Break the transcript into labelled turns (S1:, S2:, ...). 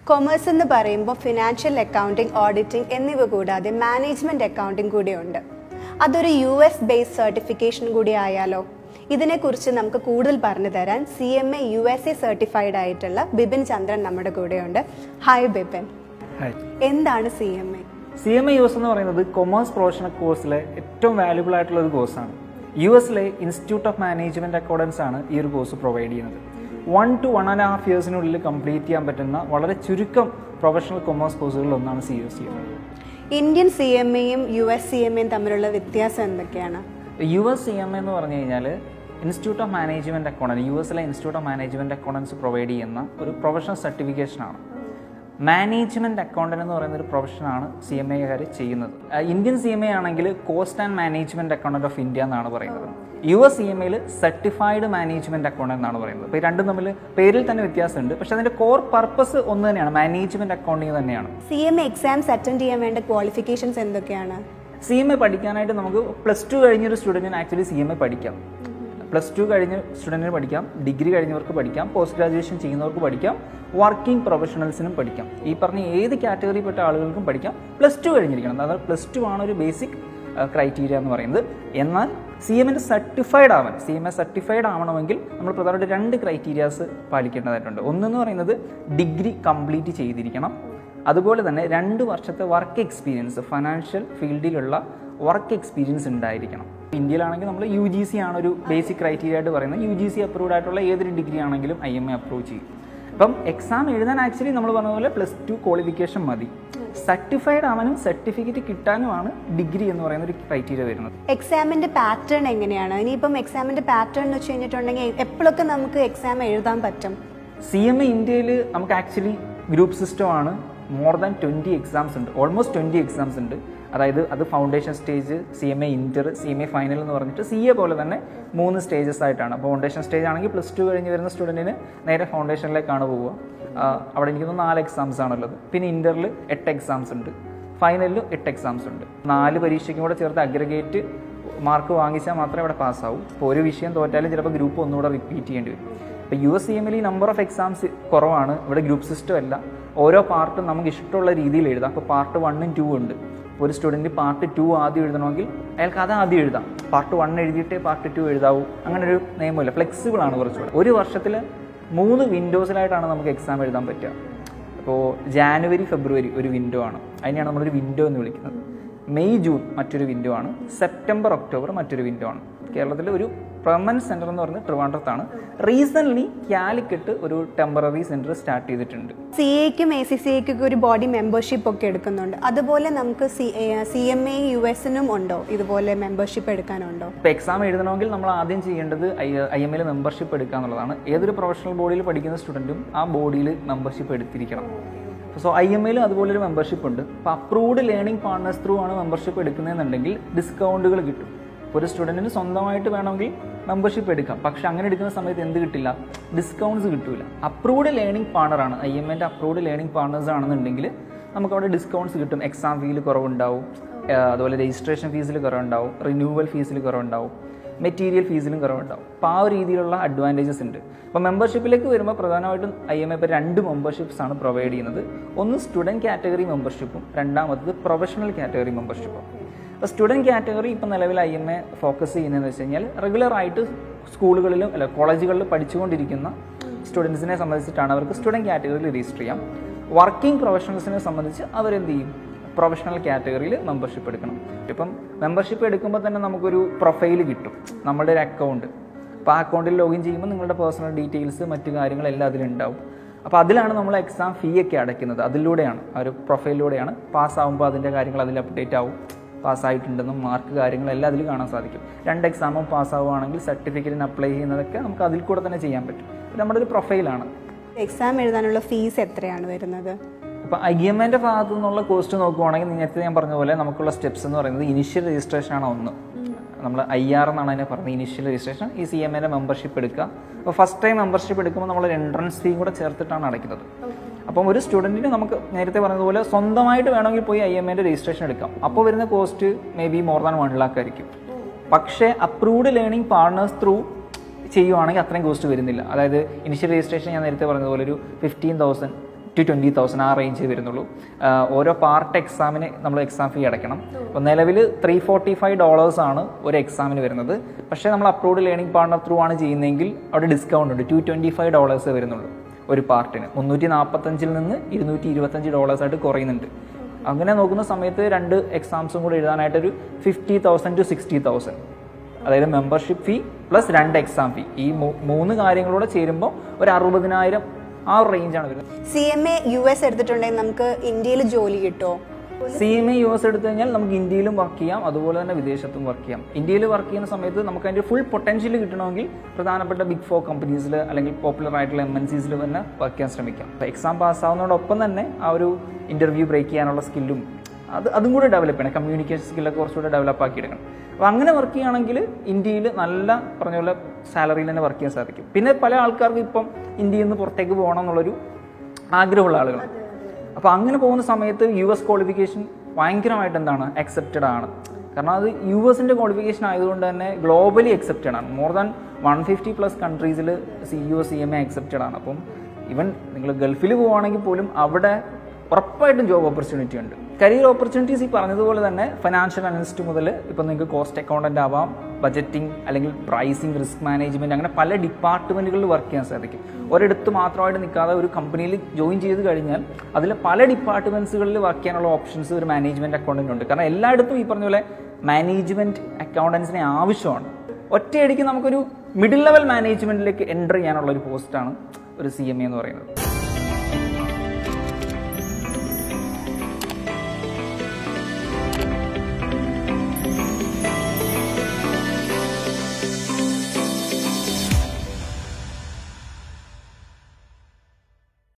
S1: commerce എന്ന് പറയുമ്പോൾ financial accounting auditing എന്നിവ കൂടാതെ മാനേജ്മെന്റ് അക്കൗണ്ടിംഗ് കൂടിയുണ്ട് അതൊരു യു എസ് ബേസ്ഡ് സർട്ടിഫിക്കേഷൻ കൂടി ആയാലോ ഇതിനെക്കുറിച്ച് നമുക്ക് കൂടുതൽ പറഞ്ഞു തരാൻ C M A U S A certified ആയിട്ടുള്ള ബിപിൻ ചന്ദ്രൻ നമ്മുടെ കൂടെയുണ്ട് ഹായ് ബിപിൻ
S2: ഹായ്
S1: എന്താണ് C M A
S2: C M I U S എന്ന് പറയുന്നത് കൊമേഴ്സ് പ്രൊഫഷണൽ കോഴ്സിലെ ഏറ്റവും വാല്യുബിൾ ആയിട്ടുള്ള ഒരു കോഴ്സാണ് യു എസിലെ ഇൻസ്റ്റിറ്റ്യൂട്ട് ഓഫ് മാനേജ്മെന്റ് അക്കൗണ്ടൻസ് ആണ് ഈ ഒരു കോഴ്സ് പ്രൊവൈഡ് ചെയ്യുന്നത് one to one and half ഇയേഴ്സിനുള്ളിൽ കംപ്ലീറ്റ് ചെയ്യാൻ പറ്റുന്ന വളരെ ചുരുക്കം പ്രൊഫഷണൽ കൊമേഴ്സ് കോഴ്സുകളിൽ ഒന്നാണ് സി എസ് ചെയ്യുന്നത്
S1: ഇന്ത്യൻ സി എം എയും യു എസ് സി എം എയും തമ്മിലുള്ള വ്യത്യാസം എന്തൊക്കെയാണ്
S2: യു എസ് സി എം എന്ന് പറഞ്ഞു കഴിഞ്ഞാൽ institute of management accountants U എസിലെ institute of management accountants provide ചെയ്യുന്ന ഒരു പ്രൊഫഷണൽ സർട്ടിഫിക്കേഷനാണ് മാനേജ്മെന്റ് അക്കൗണ്ടന്റ് എന്ന് പറയുന്ന ഒരു പ്രൊഫഷനാണ് സി എം എക്കാർ ചെയ്യുന്നത് ആ, ഇന്ത്യൻ സി എം എ ആണെങ്കിൽ cost and management accountant of India എന്നാണ് പറയുന്നത് യു എസ് സി എം എയിൽ സർട്ടിഫൈഡ് മാനേജ്മെന്റ് അക്കൗണ്ടന്റ് എന്നാണ് പറയുന്നത് അപ്പോൾ ഈ രണ്ടും തമ്മിൽ പേരിൽ തന്നെ വ്യത്യാസമുണ്ട് പക്ഷേ അതിന്റെ കോർ പർപ്പസ് ഒന്ന് തന്നെയാണ് മാനേജ്മെന്റ് അക്കൗണ്ടിങ് തന്നെയാണ്
S1: C M A exams attend ചെയ്യാൻ വേണ്ട ക്വാളിഫിക്കേഷൻസ് എന്തൊക്കെയാണ്
S2: സി എം എ പഠിക്കാനായിട്ട് നമുക്ക് പ്ലസ് ടു കഴിഞ്ഞൊരു സ്റ്റുഡൻറ്റിന് ആക്ച്വലി സി എം എ പഠിക്കാം പ്ലസ് ടു കഴിഞ്ഞ സ്റ്റുഡൻറ്റിന് പഠിക്കാം ഡിഗ്രി കഴിഞ്ഞവർക്ക് പഠിക്കാം പോസ്റ്റ് ഗ്രാജുവേഷൻ ചെയ്യുന്നവർക്ക് പഠിക്കാം വർക്കിംഗ് പ്രൊഫഷണൽസിനും പഠിക്കാം ഈ പറഞ്ഞ ഏത് കാറ്റഗറിയിൽപ്പെട്ട ആളുകൾക്കും പഠിക്കാം പ്ലസ് ടു കഴിഞ്ഞിരിക്കണം അതായത് പ്ലസ് ടു ആണ് ഒരു ബേസിക് ക്രൈറ്റീരിയ എന്ന് പറയുന്നത് എന്നാൽ സി എമ്മിൻ്റെ സർട്ടിഫൈഡ് ആവാൻ സി എം എ സർട്ടിഫൈഡ് ആവണമെങ്കിൽ നമ്മൾ പ്രധാനമായിട്ട് രണ്ട് ക്രൈറ്റീരിയാസ് പാലിക്കേണ്ടതായിട്ടുണ്ട് ഒന്നെന്ന് പറയുന്നത് ഡിഗ്രി കംപ്ലീറ്റ് ചെയ്തിരിക്കണം അതുപോലെ തന്നെ രണ്ട് വർഷത്തെ വർക്ക് എക്സ്പീരിയൻസ് ഫൈനാൻഷ്യൽ ഫീൽഡിലുള്ള വർക്ക് എക്സ്പീരിയൻസ് ഉണ്ടായിരിക്കണം ഇന്ത്യയിലാണെങ്കിൽ നമ്മൾ യു ജി സി ആണ് ഒരു ബേസിക് ക്രൈറ്റീരിയ ആയിട്ട് പറയുന്നത് യു ജി സി അപ്രൂവ്ഡ് ആയിട്ടുള്ള ഏതൊരു ഡിഗ്രി ആണെങ്കിലും ഐ എം എ അപ്രൂവ് ചെയ്യും അപ്പം എക്സാം എഴുതാൻ ആക്ച്വലി നമ്മൾ പറഞ്ഞ പോലെ പ്ലസ് ടു ക്വാളിഫിക്കേഷൻ മതി സർട്ടിഫൈഡ് ആവാനും സർട്ടിഫിക്കറ്റ് കിട്ടാനുമാണ് ഡിഗ്രി എന്ന് പറയുന്ന ഒരു ക്രൈറ്റീരിയ വരുന്നത്
S1: എക്സാമിന്റെ പാറ്റേൺ എങ്ങനെയാണ് ഇനിയിപ്പം എക്സാമിന്റെ പാറ്റേൺ എന്ന് വെച്ച് കഴിഞ്ഞിട്ടുണ്ടെങ്കിൽ എപ്പോഴൊക്കെ നമുക്ക് എക്സാം എഴുതാൻ പറ്റും
S2: സി എം എ ഇന്ത്യയിൽ നമുക്ക് ആക്ച്വലി ഗ്രൂപ്പ് സിസ്റ്റം ആണ് മോർ ദാൻ ട്വൻറ്റി എക്സാംസ് ഉണ്ട് ഓൾമോസ്റ്റ് ട്വൻറ്റി എക്സാംസ് ഉണ്ട് അതായത് അത് foundation stage C M A inter C M A final എന്ന് പറഞ്ഞിട്ട് സി എ പോലെ തന്നെ മൂന്ന് സ്റ്റേജസ് ആയിട്ടാണ് ഫൗണ്ടേഷൻ സ്റ്റേജ് ആണെങ്കിൽ പ്ലസ് ടു കഴിഞ്ഞ് വരുന്ന സ്റ്റുഡൻറ്റിന് നേരെ ഫൗണ്ടേഷനിലേക്കാണ് പോവുക ആ, അവിടെ എനിക്ക് തോന്നുന്നു നാല് എക്സാംസ് ആണുള്ളത് പിന്നെ ഇന്ററിൽ എട്ട് എക്സാംസ് ഉണ്ട് ഫൈനലിൽ എട്ട് എക്സാംസ് ഉണ്ട് നാല് പരീക്ഷയ്ക്കും കൂടെ ചേർത്ത് അഗ്രഗേറ്റ് മാർക്ക് വാങ്ങിച്ചാൽ മാത്രമേ അവിടെ പാസ്സാവൂ ഇപ്പോൾ ഒരു വിഷയം തോറ്റാലും ചിലപ്പോൾ ഗ്രൂപ്പ് ഒന്നുകൂടെ റിപ്പീറ്റ് ചെയ്യേണ്ടി വരും ഇപ്പോൾ യു എസ് സി എമ്മിൽ ഈ നമ്പർ ഓഫ് എക്സാംസ് കുറവാണ് ഇവിടെ ഗ്രൂപ്പ് സിസ്റ്റം അല്ല ഓരോ പാർട്ടും നമുക്ക് ഇഷ്ടമുള്ള രീതിയിൽ എഴുതാം അപ്പോൾ പാർട്ട് വണ്ണും ടു ഉണ്ട് ഇപ്പോൾ ഒരു സ്റ്റുഡൻറ്റ് പാർട്ട് ടു ആദ്യം എഴുതണമെങ്കിൽ അയാൾക്ക് അത് ആദ്യം എഴുതാം പാർട്ട് വൺ എഴുതിയിട്ടേ പാർട്ട് ടു എഴുതാവൂ അങ്ങനെ ഒരു നിയമമില്ല ഫ്ലെക്സിബിൾ ആണ് കുറച്ചുകൂടെ ഒരു വർഷത്തിൽ മൂന്ന് വിൻഡോസിലായിട്ടാണ് നമുക്ക് എക്സാം എഴുതാൻ പറ്റുക അപ്പോൾ ജാനുവരി ഫെബ്രുവരി ഒരു വിൻഡോ ആണ് അതിനെയാണ് നമ്മളൊരു വിൻഡോ എന്ന് വിളിക്കുന്നത് മെയ് ജൂൺ മറ്റൊരു വിൻഡോ ആണ് സെപ്റ്റംബർ ഒക്ടോബർ മറ്റൊരു വിൻഡോ ആണ് കേരളത്തിൽ ഒരു പെർമനൻറ്റ് സെൻറ്റർ എന്ന് പറയുന്നത് ട്രിവാൻഡ്രത്താണ് റീസെൻ്റ്ലി കാലിക്കറ്റ് ഒരു ടെമ്പററി സെൻറ്റർ സ്റ്റാർട്ട് ചെയ്തിട്ടുണ്ട്
S1: സി എക്കും എ സി സി എക്കും ഒരു ബോഡി മെമ്പർഷിപ്പ് ഒക്കെ എടുക്കുന്നുണ്ട് അതുപോലെ നമുക്ക് C C M A U എസിനും ഉണ്ടോ ഇതുപോലെ മെമ്പർഷിപ്പ് എടുക്കാനുണ്ടോ
S2: ഇപ്പോൾ എക്സാം എഴുതണമെങ്കിൽ നമ്മൾ ആദ്യം ചെയ്യേണ്ടത് I I M L membership എടുക്കുക എന്നുള്ളതാണ് ഏതൊരു പ്രൊഫഷണൽ ബോഡിയിൽ പഠിക്കുന്ന സ്റ്റുഡൻറ്റും ആ ബോഡിയിൽ മെമ്പർഷിപ്പ് എടുത്തിരിക്കണം സോ ഐ എം എയിലും അതുപോലെ ഒരു മെമ്പർഷിപ്പ് ഉണ്ട് അപ്പോൾ അപ്രൂവ്ഡ് ലേണിംഗ് പാർട്ട്നേഴ്സ് ത്രൂ ആണ് മെമ്പർഷിപ്പ് എടുക്കുന്നതെന്നുണ്ടെങ്കിൽ ഡിസ്കൗണ്ടുകൾ കിട്ടും ഒരു സ്റ്റുഡൻറ്റിന് സ്വന്തമായിട്ട് വേണമെങ്കിൽ മെമ്പർഷിപ്പ് എടുക്കാം പക്ഷെ അങ്ങനെ എടുക്കുന്ന സമയത്ത് എന്ത് കിട്ടില്ല ഡിസ്കൗണ്ട്സ് കിട്ടില്ല അപ്രൂവ്ഡ് ലേണിംഗ് പാർട്ണറാണ് ഐ എം എൻ്റെ അപ്രൂവ്ഡ് ലേണിംഗ് പാർട്ണേഴ്സ് ആണെന്നുണ്ടെങ്കിൽ നമുക്ക് അവിടെ ഡിസ്കൗണ്ട്സ് കിട്ടും എക്സാം ഫീയിൽ കുറവുണ്ടാവും ആ, അതുപോലെ രജിസ്ട്രേഷൻ ഫീസിൽ കുറവുണ്ടാവും റിന്യൂവൽ ഫീസിൽ കുറവുണ്ടാവും മെറ്റീരിയൽ ഫീസിലും കുറവുണ്ടാവും അപ്പോൾ ആ ഒരു രീതിയിലുള്ള അഡ്വാൻറ്റേജസ് ഉണ്ട് അപ്പോൾ മെമ്പർഷിപ്പിലേക്ക് വരുമ്പോൾ പ്രധാനമായിട്ടും ഐ എം എ ഇപ്പോൾ രണ്ട് മെമ്പർഷിപ്സ് ആണ് പ്രൊവൈഡ് ചെയ്യുന്നത് ഒന്ന് സ്റ്റുഡൻറ്റ് കാറ്റഗറി മെമ്പർഷിപ്പും രണ്ടാമത്തത് പ്രൊഫഷണൽ കാറ്റഗറി മെമ്പർഷിപ്പും അപ്പോൾ സ്റ്റുഡൻറ്റ് കാറ്റഗറി ഇപ്പോൾ നിലവിൽ ഐ എം എ ഫോക്കസ് ചെയ്യുന്നതെന്ന് വെച്ച് കഴിഞ്ഞാൽ റെഗുലർ ആയിട്ട് സ്കൂളുകളിലും അല്ല കോളേജുകളിലും പഠിച്ചുകൊണ്ടിരിക്കുന്ന സ്റ്റുഡൻസിനെ സംബന്ധിച്ചിട്ടാണ് അവർക്ക് സ്റ്റുഡൻറ്റ് കാറ്റഗറിയിൽ രജിസ്റ്റർ ചെയ്യാം വർക്കിംഗ് പ്രൊഫഷണൽസിനെ സംബന്ധിച്ച് അവരെന്ത് ചെയ്യും പ്രൊഫഷണൽ കാറ്റഗറിയിൽ മെമ്പർഷിപ്പ് എടുക്കണം ഇപ്പം മെമ്പർഷിപ്പ് എടുക്കുമ്പോൾ തന്നെ നമുക്കൊരു പ്രൊഫൈൽ കിട്ടും നമ്മുടെ ഒരു അക്കൗണ്ട് അപ്പോൾ ആ അക്കൗണ്ടിൽ ലോഗിൻ ചെയ്യുമ്പോൾ നിങ്ങളുടെ പേഴ്സണൽ ഡീറ്റെയിൽസ് മറ്റു കാര്യങ്ങളെല്ലാം അതിലുണ്ടാവും അപ്പോൾ അതിലാണ് നമ്മൾ എക്സാം ഫീ ഒക്കെ അടയ്ക്കുന്നത് അതിലൂടെയാണ് ആ ഒരു പ്രൊഫൈലിലൂടെയാണ് പാസ്സാകുമ്പോൾ അതിൻ്റെ കാര്യങ്ങൾ അതിൽ അപ്ഡേറ്റ് ആവും പാസ്സായിട്ടുണ്ടെന്നും മാർക്ക് കാര്യങ്ങളെല്ലാം അതിൽ കാണാൻ സാധിക്കും രണ്ട് എക്സാമും പാസ്സാവുകയാണെങ്കിൽ സർട്ടിഫിക്കറ്റിന് അപ്ലൈ ചെയ്യുന്നതൊക്കെ നമുക്ക് അതിൽ കൂടെ തന്നെ ചെയ്യാൻ പറ്റും ഇത് നമ്മുടെ ഒരു പ്രൊഫൈലാണ്
S1: എക്സാം എഴുതാനുള്ള ഫീസ് എത്രയാണ് വരുന്നത്
S2: അപ്പോൾ ഐ എം എൻ്റെ ഭാഗത്തു നിന്നുള്ള കോസ്റ്റ് നോക്കുവാണെങ്കിൽ നേരത്തെ ഞാൻ പറഞ്ഞ പോലെ നമുക്കുള്ള സ്റ്റെപ്സ് എന്ന് പറയുന്നത് ഇനിഷ്യൽ രജിസ്ട്രേഷൻ ആണ് ഒന്ന് നമ്മൾ ഐ ആർ എന്നാണ് അതിനെ പറയുന്നത് ഇനിഷ്യൽ രജിസ്ട്രേഷൻ ഈ സി എം എൻ്റെ മെമ്പർഷിപ്പ് എടുക്കുക അപ്പോൾ ഫസ്റ്റ് ടൈം മെമ്പർഷിപ്പ് എടുക്കുമ്പോൾ നമ്മൾ ഒരു എൻട്രൻസ് ഫീ കൂടെ ചേർത്തിട്ടാണ് അടയ്ക്കുന്നത് അപ്പം ഒരു സ്റ്റുഡൻറ്റിന് നമുക്ക് നേരത്തെ പറഞ്ഞതുപോലെ സ്വന്തമായിട്ട് വേണമെങ്കിൽ പോയി ഐ എം എൻ്റെ രജിസ്ട്രേഷൻ എടുക്കാം അപ്പോൾ വരുന്ന cost may be more than one lakh ആയിരിക്കും പക്ഷേ അപ്രൂവ്ഡ് ലേണിംഗ് പാർട്ണേഴ്സ് ത്രൂ ചെയ്യുവാണെങ്കിൽ അത്രയും കോസ്റ്റ് വരുന്നില്ല അതായത് ഇനിഷ്യൽ രജിസ്ട്രേഷൻ ഞാൻ നേരത്തെ പറഞ്ഞതുപോലെ ഒരു fifteen thousand to twenty thousand ആ റേഞ്ച് വരുന്നുള്ളൂ ആ, ഓരോ പാർട്ട് എക്സാമിന് നമ്മൾ എക്സാം ഫീ അടയ്ക്കണം അപ്പോൾ നിലവിൽ ത്രീ ഫോർട്ടി ഫൈവ് ഡോളേഴ്സ് ആണ് ഒരു എക്സാമിന് വരുന്നത് പക്ഷേ നമ്മൾ അപ്രൂവ്ഡ് ലേണിംഗ് പാർട്ണർ ത്രൂ ആണ് ചെയ്യുന്നതെങ്കിൽ അവിടെ ഡിസ്കൗണ്ട് ഉണ്ട് ടു ട്വൻറ്റി ഫൈവ് ഡോളേഴ്സ് വരുന്നുള്ളൂ ഒരു പാർട്ടിന് മുന്നൂറ്റി നാൽപ്പത്തഞ്ചിൽ നിന്ന് ഇരുന്നൂറ്റി ഇരുപത്തഞ്ച് ഡോളേഴ്സ് ആയിട്ട് കുറയുന്നുണ്ട് അങ്ങനെ നോക്കുന്ന സമയത്ത് രണ്ട് എക്സാംസും കൂടി എഴുതാനായിട്ട് ഒരു fifty thousand to sixty thousand അതായത് മെമ്പർഷിപ്പ് ഫീ പ്ലസ് രണ്ട് എക്സാം ഫീ ഈ മൂ- മൂന്ന് കാര്യങ്ങളൂടെ ചേരുമ്പോൾ ഒരു അറുപതിനായിരം ആ ഒരു റേഞ്ചാണ് വരുന്നത്
S1: C M A U S എടുത്തിട്ടുണ്ടെങ്കിൽ നമുക്ക് ഇന്ത്യയിൽ ജോലി കിട്ടുമോ
S2: C M A U S എടുത്തു കഴിഞ്ഞാൽ നമുക്ക് ഇന്ത്യയിലും വർക്ക് ചെയ്യാം അതുപോലെ തന്നെ വിദേശത്തും വർക്ക് ചെയ്യാം ഇന്ത്യയിൽ വർക്ക് ചെയ്യുന്ന സമയത്ത് നമുക്ക് അതിൻ്റെ ഫുൾ പൊട്ടൻഷ്യൽ കിട്ടണമെങ്കിൽ പ്രധാനപ്പെട്ട ബിഗ് ഫോർ കമ്പനീസിൽ അല്ലെങ്കിൽ പോപ്പുലർ ആയിട്ടുള്ള എം എൻ സീസിൽ തന്നെ വർക്ക് ചെയ്യാൻ ശ്രമിക്കാം അപ്പോൾ എക്സാം പാസ്സാവുന്നതോടൊപ്പം തന്നെ ആ ഒരു ഇൻ്റർവ്യൂ ബ്രേക്ക് ചെയ്യാനുള്ള സ്കില്ലും അത് അതും കൂടെ ഡെവലപ്പ് ചെയ്യണം കമ്മ്യൂണിക്കേഷൻ സ്കില്ലൊക്കെ കുറച്ചുകൂടെ ഡെവലപ്പ് ആക്കി എടുക്കണം അപ്പോൾ അങ്ങനെ വർക്ക് ചെയ്യുകയാണെങ്കിൽ ഇന്ത്യയിൽ നല്ല പറഞ്ഞ പോലെ സാലറിയിൽ തന്നെ വർക്ക് ചെയ്യാൻ സാധിക്കും പിന്നെ പല ആൾക്കാർക്കും ഇപ്പം ഇന്ത്യയിൽ നിന്ന് പുറത്തേക്ക് പോകണം എന്നുള്ളൊരു ആഗ്രഹമുള്ള ആളുകളാണ് അപ്പോൾ അങ്ങനെ പോകുന്ന സമയത്ത് യു എസ് ക്വാളിഫിക്കേഷൻ ഭയങ്കരമായിട്ട് എന്താണ് അക്സെപ്റ്റഡ് ആണ് കാരണം അത് യു എസിൻ്റെ ക്വാളിഫിക്കേഷൻ ആയതുകൊണ്ട് തന്നെ ഗ്ലോബലി അക്സെപ്റ്റഡ് ആണ് more than one fifty plus കൺട്രീസിൽ C U S C M A accepted ആണ് അപ്പം ഈവൻ നിങ്ങൾ ഗൾഫിൽ പോവുകയാണെങ്കിൽ പോലും അവിടെ ഉറപ്പായിട്ടും ജോബ് ഓപ്പർച്യൂണിറ്റി ഉണ്ട് കരിയർ ഓപ്പർച്യൂണിറ്റീസ് ഈ പറഞ്ഞതുപോലെ തന്നെ ഫിനാൻഷ്യൽ അനലിസ്റ്റ് മുതൽ ഇപ്പം നിങ്ങൾക്ക് കോസ്റ്റ് അക്കൗണ്ടന്റ് ആവാം ബജറ്റിംഗ് അല്ലെങ്കിൽ പ്രൈസിങ് റിസ്ക് മാനേജ്മെന്റ് അങ്ങനെ പല ഡിപ്പാർട്ട്മെന്റുകളിൽ വർക്ക് ചെയ്യാൻ സാധിക്കും ഒരിടത്ത് മാത്രമായിട്ട് നിൽക്കാതെ ഒരു കമ്പനിയിൽ ജോയിൻ ചെയ്ത് കഴിഞ്ഞാൽ അതിൽ പല ഡിപ്പാർട്ട്മെന്റ്സുകളിൽ വർക്ക് ചെയ്യാനുള്ള ഓപ്ഷൻസ് ഒരു മാനേജ്മെന്റ് അക്കൗണ്ടന്റ് ഉണ്ട് കാരണം എല്ലായിടത്തും ഈ പറഞ്ഞ പോലെ മാനേജ്മെന്റ് അക്കൗണ്ടൻസിനെ ആവശ്യമാണ് ഒറ്റയടിക്ക് നമുക്കൊരു മിഡിൽ ലെവൽ മാനേജ്മെന്റിലേക്ക് എൻ്റർ ചെയ്യാനുള്ള ഒരു പോസ്റ്റാണ് ഒരു സി എം എ എന്ന് പറയുന്നത്